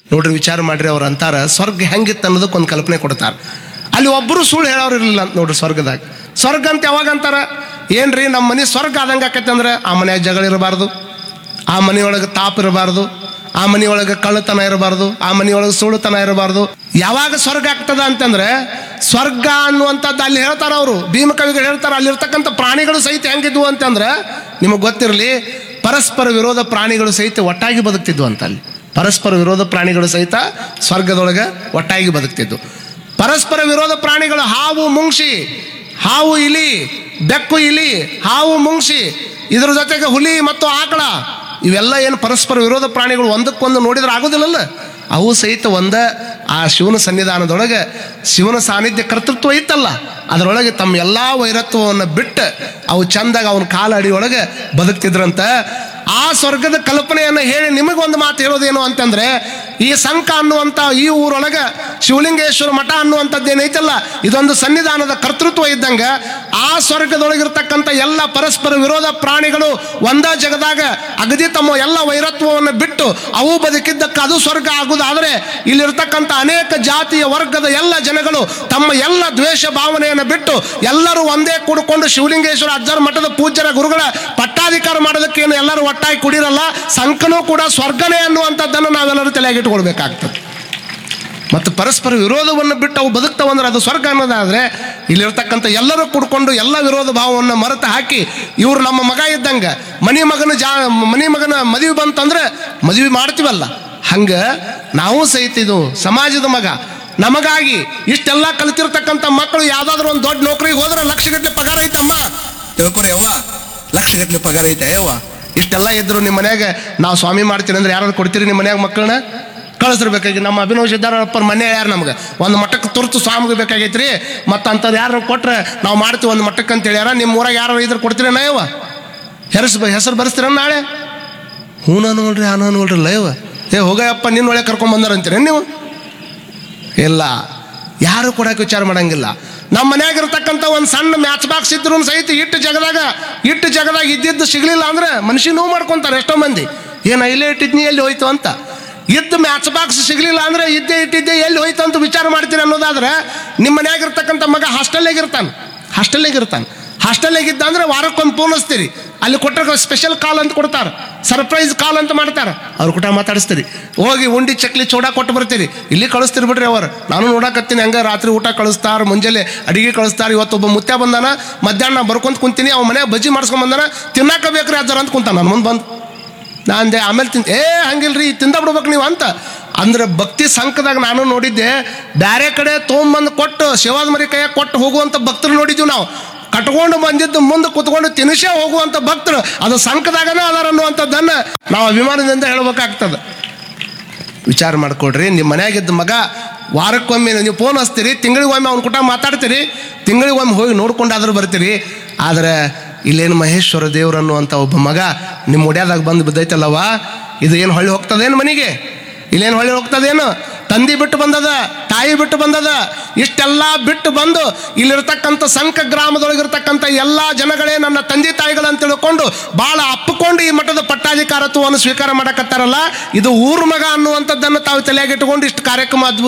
ನೋಡ್ರಿ ವಿಚಾರ ಮಾಡ್ರಿ ಅವ್ರು ಅಂತಾರ ಸ್ವರ್ಗ ಹೆಂಗಿತ್ತು ಅನ್ನೋದಕ್ಕೆ ಒಂದು ಕಲ್ಪನೆ ಕೊಡ್ತಾರೆ ಅಲ್ಲಿ ಒಬ್ಬರು ಸುಳ್ಳು ಹೇಳೋರು ಇರಲಿಲ್ಲ ಅಂತ ನೋಡ್ರಿ ಸ್ವರ್ಗದಾಗ ಸ್ವರ್ಗ ಅಂತ ಯಾವಾಗ ಅಂತಾರ ಏನ್ರಿ ನಮ್ಮ ಮನೆ ಸ್ವರ್ಗ ಆದಂಗೆ ಆಕೈತೆ ಅಂದ್ರೆ ಆ ಮನ್ಯಾಗ ಜಗಳ ಇರಬಾರ್ದು ಆ ಮನೆಯೊಳಗೆ ತಾಪ್ ಇರಬಾರ್ದು ಆ ಮನೆಯೊಳಗೆ ಕಳ್ಳತನ ಇರಬಾರ್ದು ಆ ಮನೆಯೊಳಗೆ ಸುಳ್ಳುತನ ಇರಬಾರ್ದು ಯಾವಾಗ ಸ್ವರ್ಗ ಆಗ್ತದ ಅಂತಂದ್ರೆ ಸ್ವರ್ಗ ಅನ್ನುವಂಥದ್ದು ಅಲ್ಲಿ ಹೇಳ್ತಾರ ಅವರು ಭೀಮಕವಿಗಳು ಹೇಳ್ತಾರ ಅಲ್ಲಿರ್ತಕ್ಕಂಥ ಪ್ರಾಣಿಗಳು ಸಹಿತ ಹೆಂಗಿದ್ವು ಅಂತಂದ್ರೆ ನಿಮಗೆ ಗೊತ್ತಿರಲಿ ಪರಸ್ಪರ ವಿರೋಧ ಪ್ರಾಣಿಗಳು ಸಹಿತ ಒಟ್ಟಾಗಿ ಬದುಕ್ತಿದ್ವು ಅಂತ ಅಲ್ಲಿ ಪರಸ್ಪರ ವಿರೋಧ ಪ್ರಾಣಿಗಳು ಸಹಿತ ಸ್ವರ್ಗದೊಳಗೆ ಒಟ್ಟಾಗಿ ಬದುಕ್ತಿದ್ವು ಪರಸ್ಪರ ವಿರೋಧ ಪ್ರಾಣಿಗಳು ಹಾವು ಮುಂಗ್ಸಿ ಹಾವು ಇಲಿ ಬೆಕ್ಕು ಇಲಿ ಹಾವು ಮುಂಗ್ಸಿ ಇದ್ರ ಜೊತೆಗೆ ಹುಲಿ ಮತ್ತು ಆಕಳ ಇವೆಲ್ಲ ಏನು ಪರಸ್ಪರ ವಿರೋಧ ಪ್ರಾಣಿಗಳು ಒಂದಕ್ಕೊಂದು ನೋಡಿದ್ರೆ ಆಗೋದಿಲ್ಲಲ್ಲ ಅವು ಸಹಿತ ಒಂದ ಆ ಶಿವನ ಸನ್ನಿಧಾನದೊಳಗೆ ಶಿವನ ಸಾನ್ನಿಧ್ಯ ಕರ್ತೃತ್ವ ಇತ್ತಲ್ಲ ಅದರೊಳಗೆ ತಮ್ಮ ಎಲ್ಲ ವೈರತ್ವವನ್ನು ಬಿಟ್ಟು ಅವು ಚಂದಾಗ ಅವನ ಕಾಲ ಅಡಿಯೊಳಗೆ ಬದುಕ್ತಿದ್ರಂತ ಆ ಸ್ವರ್ಗದ ಕಲ್ಪನೆಯನ್ನು ಹೇಳಿ ನಿಮಗೊಂದು ಮಾತು ಹೇಳೋದೇನು ಅಂತಂದ್ರೆ ಈ ಸಂಕ ಅನ್ನುವಂಥ ಈ ಊರೊಳಗೆ ಶಿವಲಿಂಗೇಶ್ವರ ಮಠ ಅನ್ನುವಂಥದ್ದು ಏನೈತಲ್ಲ ಇದೊಂದು ಸನ್ನಿಧಾನದ ಕರ್ತೃತ್ವ ಇದ್ದಂಗ ಆ ಸ್ವರ್ಗದೊಳಗಿರ್ತಕ್ಕಂಥ ಎಲ್ಲ ಪರಸ್ಪರ ವಿರೋಧ ಪ್ರಾಣಿಗಳು ಒಂದ ಜಗದಾಗ ಅಗದಿ ತಮ್ಮ ಎಲ್ಲ ವೈರತ್ವವನ್ನು ಬಿಟ್ಟು ಅವು ಬದುಕಿದ್ದಕ್ಕೆ ಅದು ಸ್ವರ್ಗ ಆಗುವುದಾದರೆ ಇಲ್ಲಿರ್ತಕ್ಕಂಥ ಅನೇಕ ಜಾತಿಯ ವರ್ಗದ ಎಲ್ಲ ಜನಗಳು ತಮ್ಮ ಎಲ್ಲ ದ್ವೇಷ ಭಾವನೆಯನ್ನು ಬಿಟ್ಟು ಎಲ್ಲರೂ ಒಂದೇ ಕೂಡಿಕೊಂಡು ಶಿವಲಿಂಗೇಶ್ವರ ಅಜ್ಜರ ಮಠದ ಪೂಜ್ಯರ ಗುರುಗಳ ಪಟ್ಟಾಧಿಕಾರ ಮಾಡೋದಕ್ಕೆ ಏನು ಎಲ್ಲರೂ ಒಟ್ಟಾಗಿ ಕುಡಿರಲ್ಲ ಸಂಕನೂ ಕೂಡ ಸ್ವರ್ಗನೇ ಅನ್ನುವಂಥದ್ದನ್ನು ನಾವೆಲ್ಲರೂ ತಲೆಯಾಗಿಟ್ಕೊಳ್ಬೇಕಾಗ್ತದೆ ಮತ್ತು ಪರಸ್ಪರ ವಿರೋಧವನ್ನು ಬಿಟ್ಟು ಅವು ಬದುಕ್ತಾವಂದ್ರೆ ಅದು ಸ್ವರ್ಗ ಅನ್ನೋದಾದರೆ ಇಲ್ಲಿರ್ತಕ್ಕಂಥ ಎಲ್ಲರೂ ಕುಡ್ಕೊಂಡು ಎಲ್ಲ ವಿರೋಧ ಭಾವವನ್ನು ಮರೆತು ಹಾಕಿ ಇವ್ರು ನಮ್ಮ ಮಗ ಇದ್ದಂಗೆ ಮನಿ ಮಗನ ಜಾ ಮನಿ ಮಗನ ಮದುವೆ ಬಂತಂದ್ರೆ ಮದುವೆ ಮಾಡ್ತೀವಲ್ಲ ಹಂಗೆ ನಾವು ಸಹಿತ ಇದು ಸಮಾಜದ ಮಗ ನಮಗಾಗಿ ಇಷ್ಟೆಲ್ಲ ಕಲಿತಿರ್ತಕ್ಕಂಥ ಮಕ್ಕಳು ಯಾವುದಾದ್ರೂ ಒಂದು ದೊಡ್ಡ ನೌಕರಿಗೆ ಹೋದ್ರೆ ಲಕ್ಷಗಟ್ಟಲೆ ಪಗಾರ ಐತಮ್ಮ ತಿಳ್ಕೊರಿ ಅವ್ವ ಲಕ್ಷಗಟ್ಟಲೆ ಪಗಾರ ಐತೆ ಅವ್ವ ಇಷ್ಟೆಲ್ಲ ಇದ್ರು ನಿಮ್ಮ ಮನ್ಯಾಗ ನಾವು ಸ್ವಾಮಿ ಮಾಡ್ತೀನಿ ಅಂದ್ರೆ ಯಾರು ಕೊಡ್ತೀರಿ ನಿಮ್ಮ ಮನ್ಯಾಗ ಮಕ್ಕಳನ್ನ ಕಳಿಸಿರ್ಬೇಕಾಗಿ ನಮ್ಮ ಅಭಿನವ್ ಸಿದ್ದಾರಪ್ಪರ ಮನೆ ಯಾರು ನಮ್ಗೆ ಒಂದು ಮಟ್ಟಕ್ಕೆ ತುರ್ತು ಸ್ವಾಮಿಗೆ ಬೇಕಾಗೈತ್ರಿ ಮತ್ತು ಅಂಥದ್ದು ಯಾರು ಕೊಟ್ರೆ ನಾವು ಮಾಡ್ತೀವಿ ಒಂದು ಮಟ್ಟಕ್ಕೆ ಅಂತ ಹೇಳ್ಯಾರ ನಿಮ್ಮ ಊರಾಗ ಯಾರು ಇದ್ರೆ ಕೊಡ್ತೀರಿ ನಾಯವ ಹೆಸರು ಹೆಸರು ಬರೆಸ್ತೀರ ನಾಳೆ ಹೂನ ನೋಡ್ರಿ ಆನ ನೋಡ್ರಿ ಲೈವ ಏ ಹೋಗಯ್ಯಪ್ಪ ನಿನ್ನ ಒಳಗೆ ಕರ್ಕೊಂಡ್ ಬಂದಾರಂತೀರ ನೀವು ಇಲ್ಲ ಯಾರು ಕೊಡಕ್ಕೆ ವಿಚಾರ ಮಾಡಂಗಿಲ್ಲ ನಮ್ಮ ಮನ್ಯಾಗ ಇರ್ತಕ್ಕಂಥ ಒಂದು ಸಣ್ಣ ಮ್ಯಾಚ್ ಬಾಕ್ಸ್ ಇದ್ರು ಸಹಿತ ಇಟ್ಟು ಜಗದಾಗ ಇಟ್ಟು ಜಗದಾಗ ಇದ್ದಿದ್ದು ಸಿಗ್ಲಿಲ್ಲ ಅಂದ್ರೆ ಮನುಷ್ಯ ನೋವು ಮಾಡ್ಕೊಂತಾರೆ ಎಷ್ಟೋ ಮಂದಿ ಏನ ಇಲ್ಲೇ ಇಟ್ಟಿದ್ನಿ ಎಲ್ಲಿ ಹೋಯ್ತು ಅಂತ ಇದ್ದು ಮ್ಯಾಚ್ ಬಾಕ್ಸ್ ಸಿಗ್ಲಿಲ್ಲ ಅಂದ್ರೆ ಇದ್ದೇ ಇಟ್ಟಿದ್ದೆ ಎಲ್ಲಿ ಹೋಯ್ತು ಅಂತ ವಿಚಾರ ಮಾಡ್ತೀನಿ ಅನ್ನೋದಾದ್ರೆ ನಿಮ್ಮ ಮನ್ಯಾಗ ಇರ್ತಕ್ಕಂಥ ಮಗ ಹಾಸ್ಟೆಲ್ನಾಗ ಇರ್ತಾನೆ ಹಾಸ್ಟೆಲ್ನಾಗ ಇರ್ತಾನೆ ಹಾಸ್ಟೆಲ್ನಾಗ ಇದ್ದ ಅಂದ್ರೆ ವಾರಕ್ಕೊಂದು ಫೋನ್ ಹಚ್ತೀರಿ ಅಲ್ಲಿ ಕೊಟ್ಟರೆ ಸ್ಪೆಷಲ್ ಕಾಲ್ ಅಂತ ಕೊಡ್ತಾರೆ ಸರ್ಪ್ರೈಸ್ ಕಾಲ್ ಅಂತ ಮಾಡ್ತಾರೆ ಅವ್ರ ಕೂಟ ಮಾತಾಡಿಸ್ತೀರಿ ಹೋಗಿ ಉಂಡಿ ಚಕ್ಲಿ ಚೂಡ ಕೊಟ್ಟು ಬರ್ತೀರಿ ಇಲ್ಲಿ ಕಳಿಸ್ತೀರಿ ಬಿಡ್ರಿ ಅವರು ನಾನು ನೋಡಕತ್ತೀನಿ ಹಂಗೆ ರಾತ್ರಿ ಊಟ ಕಳಿಸ್ತಾರೆ ಮುಂಜಾನೆ ಅಡಿಗೆ ಕಳಿಸ್ತಾರೆ ಇವತ್ತು ಒಬ್ಬ ಮುತ್ಯ ಬಂದಾನ ಮಧ್ಯಾಹ್ನ ಬರ್ಕೊಂತ ಕುಂತೀನಿ ಅವ್ನ ಮನೆ ಬಜ್ಜಿ ಮಾಡ್ಸ್ಕೊಂಡ್ ಬಂದಾನ ತಿನ್ನಾಕ ಬೇಕ್ರಿ ಅಜ್ಜರ ಅಂತ ಕುಂತಾನ ನನ್ನ ಮುಂದೆ ಬಂದು ನಾ ಅಂದೆ ಆಮೇಲೆ ತಿಂತ ಏ ಹಂಗಿಲ್ರಿ ತಿಂದ ಬಿಡ್ಬೇಕು ನೀವು ಅಂತ ಅಂದ್ರೆ ಭಕ್ತಿ ಸಂಕದಾಗ ನಾನು ನೋಡಿದ್ದೆ ಬೇರೆ ಕಡೆ ತೊಗೊಂಬಂದು ಕೊಟ್ಟು ಶಿವಾದ ಮರಿ ಕೈಯಾಗ ಕೊಟ್ಟು ಹೋಗುವಂಥ ಭಕ್ತರು ನೋಡಿದ್ವಿ ನಾವು ಕಟ್ಕೊಂಡು ಬಂದಿದ್ದು ಮುಂದೆ ಕುತ್ಕೊಂಡು ತಿನಿಸೇ ಹೋಗುವಂಥ ಭಕ್ತರು ಅದು ಸಂಕದಾಗನೇ ಅದಾರ ಅನ್ನುವಂಥದ್ದನ್ನ ನಾವು ಅಭಿಮಾನದಿಂದ ಹೇಳ್ಬೇಕಾಗ್ತದೆ ವಿಚಾರ ಮಾಡ್ಕೊಡ್ರಿ ನಿಮ್ಮ ಮನ್ಯಾಗಿದ್ದ ಮಗ ವಾರಕ್ಕೊಮ್ಮೆ ನೀವು ಫೋನ್ ಹಚ್ತೀರಿ ತಿಂಗಳಿಗೊಮ್ಮೆ ಅವ್ನ ಕೂಟ ಮಾತಾಡ್ತೀರಿ ತಿಂಗಳಿಗೊಮ್ಮೆ ಹೋಗಿ ನೋಡ್ಕೊಂಡಾದ್ರೂ ಬರ್ತೀರಿ ಆದರೆ ಇಲ್ಲೇನು ಮಹೇಶ್ವರ ದೇವ್ರು ಅನ್ನುವಂಥ ಒಬ್ಬ ಮಗ ನಿಮ್ಮ ಒಡ್ಯಾದಾಗ ಬಂದು ಬಿದ್ದೈತಲ್ಲವ ಇದು ಏನು ಹೊಳ್ಳಿ ಹೋಗ್ತದೇನು ಮನೆಗೆ ಇಲ್ಲೇನು ಹೊಳ್ಳಿ ಹೋಗ್ತದೇನು ತಂದಿ ಬಿಟ್ಟು ಬಂದದ ತಾಯಿ ಬಿಟ್ಟು ಬಂದದ ಇಷ್ಟೆಲ್ಲ ಬಿಟ್ಟು ಬಂದು ಇಲ್ಲಿರ್ತಕ್ಕಂಥ ಸಂಕ ಗ್ರಾಮದೊಳಗಿರ್ತಕ್ಕಂಥ ಎಲ್ಲ ಜನಗಳೇ ನನ್ನ ತಂದೆ ತಾಯಿಗಳಂತ ತಿಳ್ಕೊಂಡು ಭಾಳ ಅಪ್ಪಿಕೊಂಡು ಈ ಮಠದ ಪಟ್ಟಾಧಿಕಾರತ್ವವನ್ನು ಸ್ವೀಕಾರ ಮಾಡಕತ್ತಾರಲ್ಲ ಇದು ಊರ್ ಮಗ ಅನ್ನುವಂಥದ್ದನ್ನು ತಾವು ತಲೆಯಾಗಿಟ್ಟುಕೊಂಡು ಇಷ್ಟು ಕಾರ್ಯಕ್ರಮ ಅದ್ಭುತ